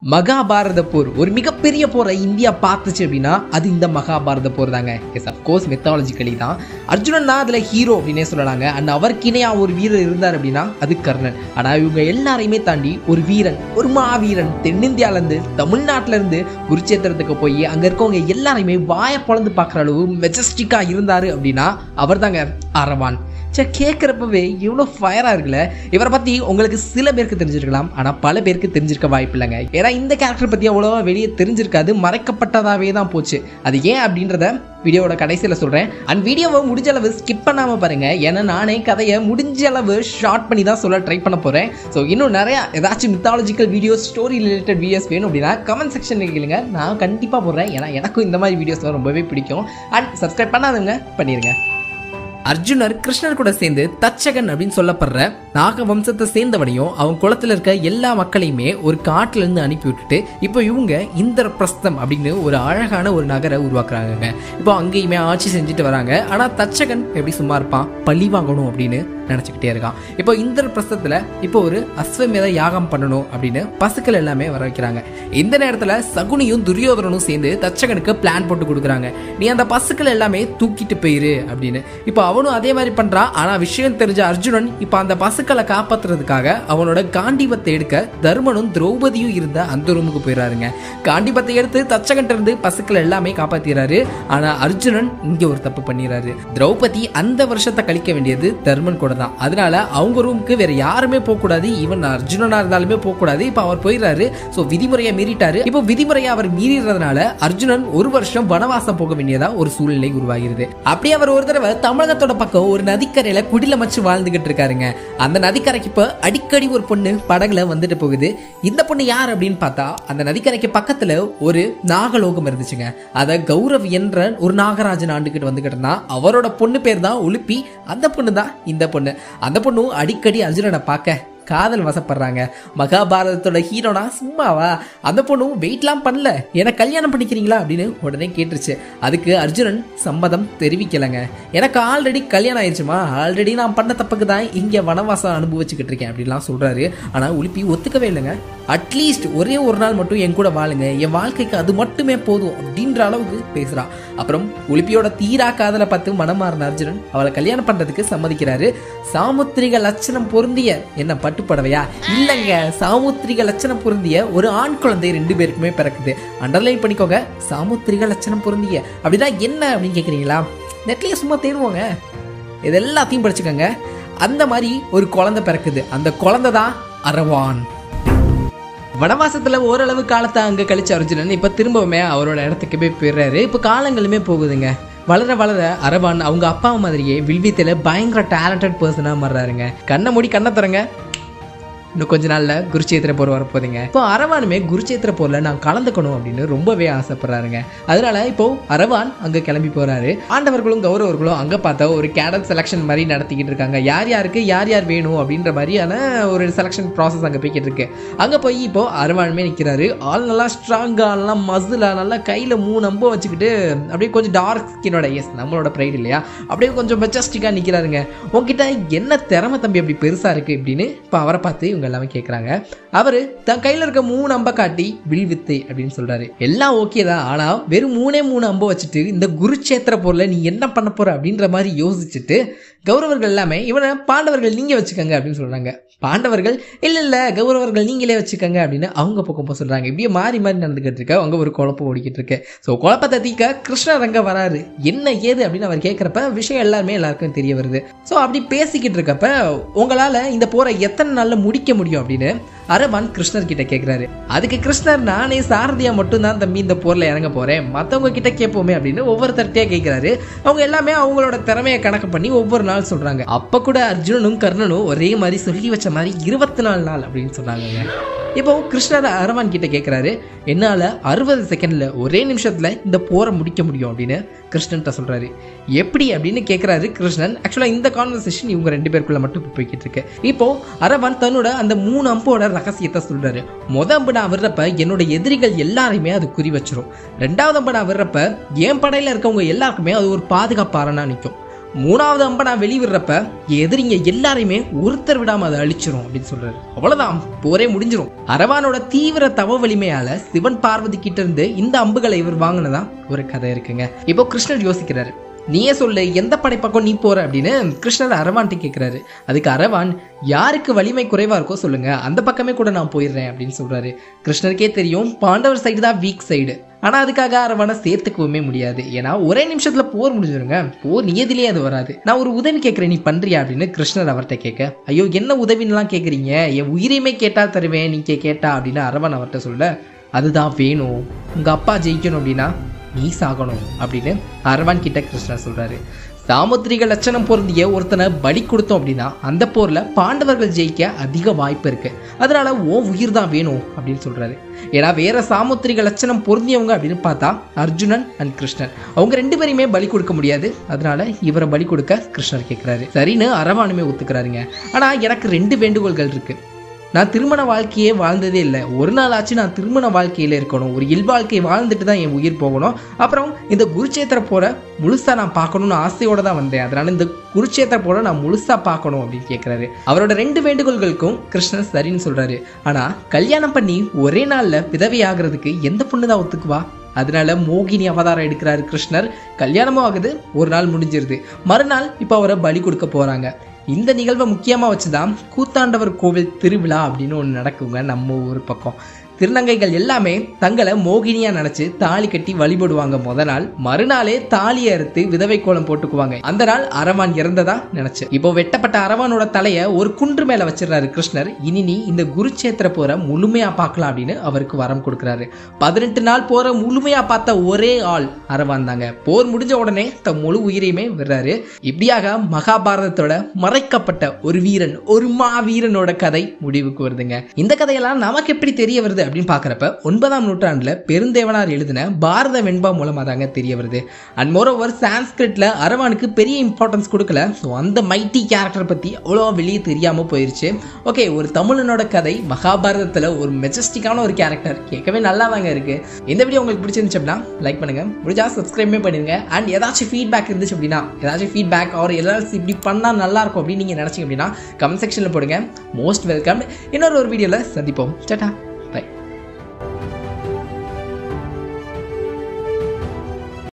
மகாபாரத போர் ஒரு மிகப்பெரிய போரை இந்தியா பார்த்துச்சு அப்படின்னா அது இந்த மகாபாரத போர் தாங்க எஸ் அஃப்கோர்ஸ் மெத்தாலஜிக்கலி தான் அர்ஜுனன் தான் அதில் ஹீரோ அப்படின்னே சொல்லலாங்க அண்ட் அவருக்கு இணையா ஒரு வீரர் இருந்தார் அப்படின்னா அது கர்ணன் ஆனால் இவங்க எல்லாரையுமே தாண்டி ஒரு வீரன் ஒரு மாவீரன் தென்னிந்தியாவிலேருந்து தமிழ்நாட்டிலேருந்து குருச்சேத்திரத்துக்கு போய் அங்கே இருக்கவங்க எல்லாரையுமே வாயை பொழந்து பார்க்குற அளவு மெஜஸ்டிக்காக இருந்தார் அப்படின்னா அவர் தாங்க அரவான் சே கேட்குறப்பவே இவ்வளோ ஃபயராக இருக்குல்ல இவரை பற்றி உங்களுக்கு சில பேருக்கு தெரிஞ்சிருக்கலாம் ஆனால் பல பேருக்கு தெரிஞ்சிருக்க வாய்ப்பு இல்லைங்க ஏன்னா இந்த கேரக்டர் பற்றி அவ்வளோவா வெளியே தெரிஞ்சிருக்காது மறைக்கப்பட்டதாகவே தான் போச்சு அது ஏன் அப்படின்றத வீடியோவோட கடைசியில் சொல்கிறேன் அண்ட் வீடியோவை முடிஞ்ச அளவு ஸ்கிப் பண்ணாமல் பாருங்கள் ஏன்னா நானே கதையை முடிஞ்ச அளவு ஷார்ட் பண்ணி தான் சொல்ல ட்ரை பண்ண போகிறேன் ஸோ இன்னும் நிறையா ஏதாச்சும் mythological videos story related videos வேணும் அப்படின்னா கமெண்ட் செக்ஷனில் கேளுங்க நான் கண்டிப்பாக போடுறேன் ஏன்னா எனக்கும் இந்த மாதிரி வீடியோஸ்லாம் ரொம்பவே பிடிக்கும் அண்ட் சப்ஸ்கிரைப் பண்ணாதவங்க பண்ணிடுங்க அர்ஜுனர் கிருஷ்ணர் கூட சேர்ந்து தச்சகன் அப்படின்னு சொல்லப்படுற நாக வம்சத்தை சேர்ந்தவனையும் அவன் குளத்துல இருக்க எல்லா மக்களையுமே ஒரு காட்டுல இருந்து அனுப்பி விட்டுட்டு இப்போ இவங்க இந்திரபிரஸ்தம் அப்படின்னு ஒரு அழகான ஒரு நகரை உருவாக்குறாங்க இப்போ அங்கேயுமே ஆட்சி செஞ்சுட்டு வராங்க ஆனா தச்சகன் எப்படி சும்மா இருப்பான் பழி வாங்கணும் அப்படின்னு நினச்சிக்கிட்டே இருக்கான் இப்போ இந்திரபிரஸ்தத்துல இப்போ ஒரு அஸ்வமேத யாகம் பண்ணணும் அப்படின்னு பசுக்கள் எல்லாமே வர வைக்கிறாங்க இந்த நேரத்துல சகுனியும் துரியோதரனும் சேர்ந்து தச்சகனுக்கு பிளான் போட்டு கொடுக்குறாங்க நீ அந்த பசுக்கள் எல்லாமே தூக்கிட்டு போயிரு அப்படின்னு இப்போ அவனும் அதே மாதிரி பண்றான் ஆனா விஷயம் தெரிஞ்ச அர்ஜுனன் இப்போ அந்த பசுக்களை காப்பாத்துறதுக்காக அவனோட காண்டிபத்தை எடுக்க தர்மனும் திரௌபதியும் இருந்த அந்த ரூமுக்கு போயிடுறாருங்க காண்டிபத்தை எடுத்து தச்சகன்ட்ட இருந்து பசுக்கள் எல்லாமே காப்பாத்திடுறாரு ஆனா அர்ஜுனன் இங்க ஒரு தப்பு பண்ணிடுறாரு திரௌபதி அந்த வருஷத்தை கழிக்க வேண்டியது தர்மன் கூட தான் அதனால அவங்க ரூமுக்கு வேற யாருமே போக கூடாது ஈவன் அர்ஜுனனா இருந்தாலுமே போக கூடாது இப்போ அவர் போயிடுறாரு ஸோ விதிமுறையை மீறிட்டாரு இப்போ விதிமுறையை அவர் மீறிறதுனால அர்ஜுனன் ஒரு வருஷம் வனவாசம் போக வேண்டியதா ஒரு சூழ்நிலை உருவாகிறது அப்படியே அவர் ஒரு தடவை தமிழகத்தோட பக்கம் ஒரு நதிக்கரையில குடிலமச்சு வாழ்ந்துகிட்டு இருக்காருங்க அந்த நதிக்கரைக்கு இப்போ அடிக்கடி ஒரு பொண்ணு படகுல வந்துட்டு போகுது இந்த பொண்ணு யார் அப்படின்னு பார்த்தா அந்த நதிக்கரைக்கு பக்கத்துல ஒரு நாகலோகம் இருந்துச்சுங்க அத கௌரவ் என்ற ஒரு நாகராஜன் ஆண்டுகிட்டு வந்துகிட்டு இருந்தான் அவரோட பொண்ணு பேர் தான் உலுப்பி அந்த பொண்ணு தான் இந்த பொண்ணு அந்த பொண்ணும் அடிக்கடி அர்ஜுனனை பார்க்க காதல் வசப்படுறாங்க மகாபாரதத்தோட ஹீரோனா சும்மாவா அந்த பொண்ணும் வெயிட்லாம் பண்ணல எனக்கு கல்யாணம் பண்ணிக்கிறீங்களா அப்படின்னு உடனே கேட்டுருச்சு அதுக்கு அர்ஜுனன் சம்மதம் தெரிவிக்கலைங்க எனக்கு ஆல்ரெடி கல்யாணம் ஆயிடுச்சுமா ஆல்ரெடி நான் பண்ண தப்புக்கு தான் இங்கே வனவாசம் அனுபவிச்சுக்கிட்டு இருக்கேன் அப்படின்லாம் சொல்றாரு ஆனால் உலுப்பி ஒத்துக்கவே இல்லைங்க அட்லீஸ்ட் ஒரே ஒரு நாள் மட்டும் என் கூட வாழுங்க என் வாழ்க்கைக்கு அது மட்டுமே போதும் அப்படின்ற அளவுக்கு பேசுறான் அப்புறம் உலுப்பியோட தீரா காதலை பார்த்து மனமாறின அர்ஜுனன் அவளை கல்யாணம் பண்றதுக்கு சம்மதிக்கிறாரு சாமுத்திரிக லட்சணம் பொருந்திய என்ன பட்டுப்படவையா இல்லைங்க சாமுத்திரிக லட்சணம் பொருந்திய ஒரு ஆண் குழந்தை ரெண்டு பேருக்குமே பிறக்குது அண்டர்லைன் பண்ணிக்கோங்க சாமுத்திரிக லட்சணம் பொருந்திய அப்படின்னா என்ன அப்படின்னு கேட்குறீங்களா நெட்லேயே சும்மா தேடுவோங்க இது எல்லாத்தையும் படிச்சுக்கோங்க அந்த மாதிரி ஒரு குழந்தை பிறக்குது அந்த குழந்தை தான் அரவான் வனவாசத்துல ஓரளவு காலத்தை அங்க கழிச்ச அர்ஜுனன் இப்ப திரும்பவுமே அவரோட இடத்துக்கு போய் போயிடுறாரு இப்ப காலங்களுமே போகுதுங்க வளர வளர அரவான் அவங்க அப்பா மாதிரியே வில்வித்தையில பயங்கர டேலண்டட் பர்சனா மாறுறாருங்க கண்ணை மூடி கண்ணை தரங்க இன்னும் கொஞ்ச நாள்ல குருச்சேத்திர போர் வரப்போகுதுங்க இப்போ அரவானுமே குருச்சேத்திர போர்ல நான் கலந்துக்கணும் அப்படின்னு ரொம்பவே ஆசைப்படுறாருங்க அதனால இப்போ அரவான் அங்க கிளம்பி போறாரு ஆண்டவர்களும் கௌரவர்களும் அங்க பார்த்தா ஒரு கேடட் செலெக்ஷன் மாதிரி நடத்திக்கிட்டு இருக்காங்க யார் யாருக்கு யார் யார் வேணும் அப்படின்ற மாதிரியான ஒரு செலெக்ஷன் ப்ராசஸ் அங்க போய்கிட்டு இருக்கு அங்க போய் இப்போ அரவானுமே நிக்கிறாரு ஆள் நல்லா ஸ்ட்ராங்கா நல்லா மசிலா நல்லா கையில மூணு அம்பு வச்சுக்கிட்டு அப்படியே கொஞ்சம் டார்க் ஸ்கினோட எஸ் நம்மளோட ப்ரைட் இல்லையா அப்படியே கொஞ்சம் மெஜஸ்டிக்கா நிக்கிறாருங்க உங்ககிட்ட என்ன திறமை தம்பி அப்படி பெருசா இருக்கு அப்படின்னு இப்போ அவரை பார்த்து இவங்க எல்லாமே கேட்குறாங்க அவர் தன் கையில் இருக்க மூணு அம்பை காட்டி வில்வித்தை அப்படின்னு சொல்றாரு எல்லாம் ஓகே தான் ஆனால் வெறும் மூணே மூணு அம்பை வச்சுட்டு இந்த குருச்சேத்திர போரில் நீ என்ன பண்ண போற அப்படின்ற மாதிரி யோசிச்சுட்டு கௌரவர்கள் எல்லாமே இவனை பாண்டவர்கள் நீங்க வச்சுக்கோங்க அப்படின்னு சொல்றாங்க பாண்டவர்கள் இல்ல இல்ல கௌரவர்கள் நீங்களே வச்சுக்கோங்க அப்படின்னு அவங்க பக்கம் போக சொல்றாங்க இப்படியே மாறி மாறி நடந்துகிட்டு இருக்க அவங்க ஒரு குழப்பம் ஓடிக்கிட்டு இருக்கு ஸோ குழப்பத்தை தீக்க கிருஷ்ணர் அங்க வராரு என்ன ஏது அப்படின்னு அவர் கேட்குறப்ப விஷயம் எல்லாருமே எல்லாருக்கும் தெரிய வருது ஸோ அப்படி பேசிக்கிட்டு இருக்கப்ப உங்களால இந்த போரை எத்தனை நாள்ல முடிக்க முடியும் அப்படின்னு அரவான் கிருஷ்ணர் கிட்ட கேட்கிறாரு அதுக்கு கிருஷ்ணர் நானே சாரதியா மட்டும்தான் தம்பி இந்த போர்ல இறங்க போறேன் மத்தவங்க கிட்ட கேட்போமே அப்படின்னு ஒவ்வொருத்தர்கிட்டயே கேட்கிறாரு அவங்க எல்லாமே அவங்களோட திறமையை கணக்கு பண்ணி ஒவ்வொரு நாள் சொல்றாங்க அப்ப கூட அர்ஜுனனும் கர்ணனும் ஒரே மாதிரி சொல்லி வச்ச மாதிரி இருபத்தி நாலு நாள் அப்படின்னு சொன்னாங்க இப்போ கிருஷ்ணர் அரவான் கிட்ட கேட்குறாரு என்னால் அறுபது செகண்டில் ஒரே நிமிஷத்தில் இந்த போரை முடிக்க முடியும் அப்படின்னு கிருஷ்ணன்ட்ட சொல்கிறாரு எப்படி அப்படின்னு கேட்குறாரு கிருஷ்ணன் ஆக்சுவலாக இந்த கான்வர்சேஷன் இவங்க ரெண்டு பேருக்குள்ள மட்டும் இப்போ போய்கிட்டு இருக்கு இப்போ அரவான் தன்னோட அந்த மூணு அம்போட ரகசியத்தை சொல்கிறாரு மொத அம்பு நான் விடுறப்ப என்னோட எதிரிகள் எல்லாரையுமே அது குறி வச்சிரும் ரெண்டாவது அம்பு நான் விடுறப்ப என் படையில் இருக்கவங்க எல்லாருக்குமே அது ஒரு பாதுகாப்பாரனா நிற்கும் மூணாவது அம்பை நான் வெளிவிடுறப்ப எதிரிங்க எல்லாரையுமே ஒருத்தர் விடாம அதை அழிச்சிரும் அப்படின்னு சொல்றாரு அவ்வளவுதான் போரே முடிஞ்சிரும் அரவானோட தீவிர தவ வலிமையால சிவன் பார்வதி கிட்ட இருந்து இந்த அம்புகளை இவர் வாங்கினதா ஒரு கதை இருக்குங்க இப்போ கிருஷ்ணர் யோசிக்கிறாரு நீயே சொல்லு எந்த படைப்பக்கம் நீ போற அப்படின்னு கிருஷ்ணர் அரவான்ட்டு கேட்கிறாரு அதுக்கு அரவான் யாருக்கு வலிமை குறைவா இருக்கோ சொல்லுங்க அந்த பக்கமே கூட நான் போயிடுறேன் அப்படின்னு சொல்றாரு கிருஷ்ணருக்கே தெரியும் பாண்டவர் சைடு தான் வீக் சைடு ஆனா அதுக்காக அரவானை சேர்த்துக்கவுமே முடியாது ஏன்னா ஒரே நிமிஷத்துல போர் முடிஞ்சிருங்க போர் நியதிலே அது வராது நான் ஒரு உதவி கேட்கிறேன் நீ பண்றியா அப்படின்னு கிருஷ்ணர் அவர்கிட்ட கேட்க ஐயோ என்ன உதவின்னுலாம் கேட்குறீங்க என் உயிரையுமே கேட்டா தருவேன் நீங்க கேட்டா அப்படின்னு அரவான் அவர்கிட்ட சொல்ல அதுதான் வேணும் உங்க அப்பா ஜெயிக்கணும் அப்படின்னா நீ சாகணும் அப்படின்னு அரவான் கிட்ட கிருஷ்ணர் சொல்றாரு சாமுத்திரிக லட்சணம் பொருந்திய ஒருத்தனை பலி கொடுத்தோம் அப்படின்னா அந்த போர்ல பாண்டவர்கள் ஜெயிக்க அதிக வாய்ப்பு இருக்கு அதனால ஓ உயிர் தான் வேணும் அப்படின்னு சொல்றாரு ஏன்னா வேற சாமுத்திரிக லட்சணம் பொருந்தியவங்க அப்படின்னு பார்த்தா அர்ஜுனன் அண்ட் கிருஷ்ணன் அவங்க ரெண்டு பேரையுமே பலி கொடுக்க முடியாது அதனால இவரை பலி கொடுக்க கிருஷ்ணர் கேட்கிறாரு சரின்னு அரவானுமே ஒத்துக்கிறாருங்க ஆனா எனக்கு ரெண்டு வேண்டுகோள்கள் இருக்கு நான் திருமண வாழ்க்கையே வாழ்ந்ததே இல்லை ஒரு நாள் ஆச்சு நான் திருமண வாழ்க்கையில் இருக்கணும் ஒரு இல்வாழ்க்கை வாழ்ந்துட்டு தான் என் உயிர் போகணும் அப்புறம் இந்த குருச்சேத்திர போற முழுசா நான் பார்க்கணும்னு ஆசையோட தான் வந்தேன் அதனால இந்த குருச்சேத்திர போற நான் முழுசா பார்க்கணும் அப்படின்னு கேட்குறாரு அவரோட ரெண்டு வேண்டுகோள்களுக்கும் கிருஷ்ணர் சரின்னு சொல்றாரு ஆனா கல்யாணம் பண்ணி ஒரே நாள்ல விதவை ஆகிறதுக்கு எந்த பொண்ணு தான் ஒத்துக்குவா அதனால மோகினி அவதாரம் எடுக்கிறாரு கிருஷ்ணர் கல்யாணமும் ஆகுது ஒரு நாள் முடிஞ்சிருது மறுநாள் இப்போ அவரை பலி கொடுக்க போறாங்க இந்த நிகழ்வை முக்கியமாக வச்சுதான் கூத்தாண்டவர் கோவில் திருவிழா அப்படின்னு ஒன்று நடக்குங்க நம்ம ஊர் பக்கம் திருநங்கைகள் எல்லாமே தங்களை மோகினியா நினைச்சு தாலி கட்டி வழிபடுவாங்க முத நாள் மறுநாளே தாலி அறுத்து விதவை கோலம் போட்டுக்குவாங்க அந்த நாள் அரவான் இறந்ததா நினைச்சு இப்போ வெட்டப்பட்ட அரவானோட தலைய ஒரு குன்று மேல வச்சிடறாரு கிருஷ்ணர் இனி நீ இந்த குருச்சேத்திர போற முழுமையா பார்க்கலாம் அப்படின்னு அவருக்கு வரம் கொடுக்குறாரு பதினெட்டு நாள் போற முழுமையா பார்த்த ஒரே ஆள் அரவான் தாங்க போர் முடிஞ்ச உடனே தம் முழு உயிரையுமே விடுறாரு இப்படியாக மகாபாரதத்தோட மறைக்கப்பட்ட ஒரு வீரன் ஒரு மாவீரனோட கதை முடிவுக்கு வருதுங்க இந்த கதையெல்லாம் நமக்கு எப்படி தெரிய வருது அப்படின்னு பார்க்குறப்ப ஒன்பதாம் நூற்றாண்டுல பெருந்தேவனார் எழுதின பாரத வெண்பா மூலமாக தாங்க தெரிய வருது அண்ட் மோர் ஓவர் சான்ஸ்கிரிட்ல அரவானுக்கு பெரிய இம்பார்ட்டன்ஸ் கொடுக்கல ஸோ அந்த மைட்டி கேரக்டர் பற்றி அவ்வளோ வெளியே தெரியாமல் போயிருச்சு ஓகே ஒரு தமிழனோட கதை மகாபாரதத்தில் ஒரு மெஜஸ்டிக்கான ஒரு கேரக்டர் கேட்கவே நல்லா தாங்க இருக்கு இந்த வீடியோ உங்களுக்கு பிடிச்சிருந்துச்சு அப்படின்னா லைக் பண்ணுங்க முடிஞ்சா சப்ஸ்கிரைபே பண்ணிருங்க அண்ட் ஏதாச்சும் ஃபீட்பேக் இருந்துச்சு அப்படின்னா ஏதாச்சும் ஃபீட்பேக் அவர் ஏதாச்சும் இப்படி பண்ணால் நல்லா இருக்கும் அப்படின்னு நீங்கள் நினச்சிங்க அப்படின்னா கமெண்ட் செக்ஷனில் போடுங்க மோஸ்ட் வெல்கம் இன்னொரு ஒரு வீடியோவில் சந்திப்போம் சேட்டா